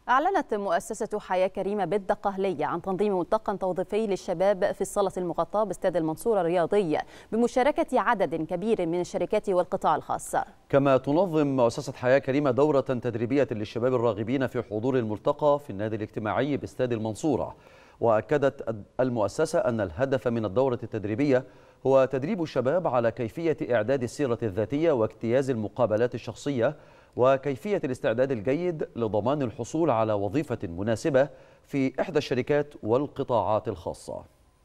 أعلنت مؤسسة حياة كريمة بالدقهلية عن تنظيم ملتقى توظيفي للشباب في الصالة المغطاة باستاد المنصورة الرياضي بمشاركة عدد كبير من الشركات والقطاع الخاص كما تنظم مؤسسة حياة كريمة دورة تدريبية للشباب الراغبين في حضور الملتقى في النادي الاجتماعي باستاد المنصورة وأكدت المؤسسة أن الهدف من الدورة التدريبية هو تدريب الشباب على كيفية إعداد السيرة الذاتية واجتياز المقابلات الشخصية وكيفية الاستعداد الجيد لضمان الحصول على وظيفة مناسبة في إحدى الشركات والقطاعات الخاصة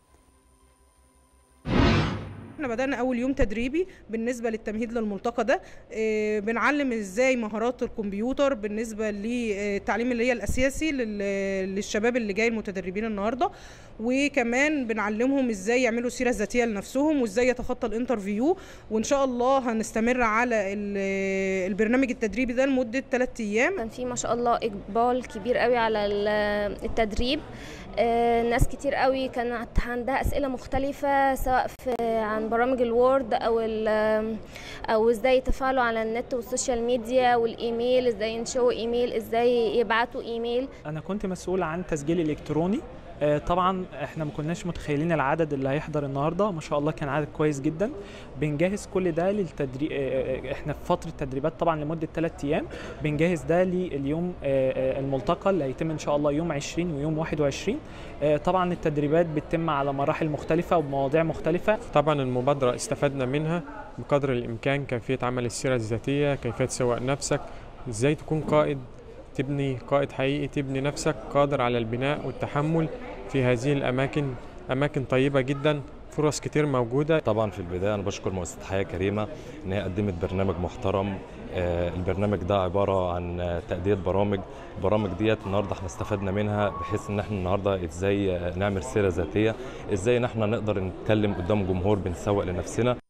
احنا بدأنا أول يوم تدريبي بالنسبة للتمهيد للملتقى ده اه بنعلم ازاي مهارات الكمبيوتر بالنسبة للتعليم اللي هي الأساسي للشباب اللي جاي المتدربين النهاردة وكمان بنعلمهم ازاي يعملوا سيرة ذاتية لنفسهم وازاي يتخطى الانترفيو وان شاء الله هنستمر على البرنامج التدريبي ده لمدة 3 ايام كان في ما شاء الله اقبال كبير قوي على التدريب ناس كتير قوي كانت عندها اسئله مختلفه سواء في عن برامج الوورد او او ازاي يتفاعلوا على النت والسوشيال ميديا والايميل ازاي ينشئوا ايميل ازاي يبعتوا ايميل انا كنت مسؤول عن تسجيل الكتروني طبعا احنا ما كناش متخيلين العدد اللي هيحضر النهارده ما شاء الله كان عدد كويس جدا بنجهز كل ده للتدريب احنا في فتره تدريبات طبعا لمده 3 ايام بنجهز ده لليوم الملتقى اللي هيتم ان شاء الله يوم 20 ويوم 21 طبعا التدريبات بتتم على مراحل مختلفه وبمواضيع مختلفه طبعا المبادره استفدنا منها بقدر الامكان كيفيه عمل السيره الذاتيه كيفيه تسوق نفسك ازاي تكون قائد تبني قائد حقيقي تبني نفسك قادر على البناء والتحمل في هذه الأماكن أماكن طيبة جدا فرص كتير موجودة طبعا في البداية أنا بشكر مؤسسة حياة كريمة إن هي قدمت برنامج محترم البرنامج ده عبارة عن تأدية برامج البرامج ديت النهاردة احنا استفدنا منها بحيث ان احنا النهاردة ازاي نعمل سيرة ذاتية ازاي ان احنا نقدر نتكلم قدام جمهور بنسوق لنفسنا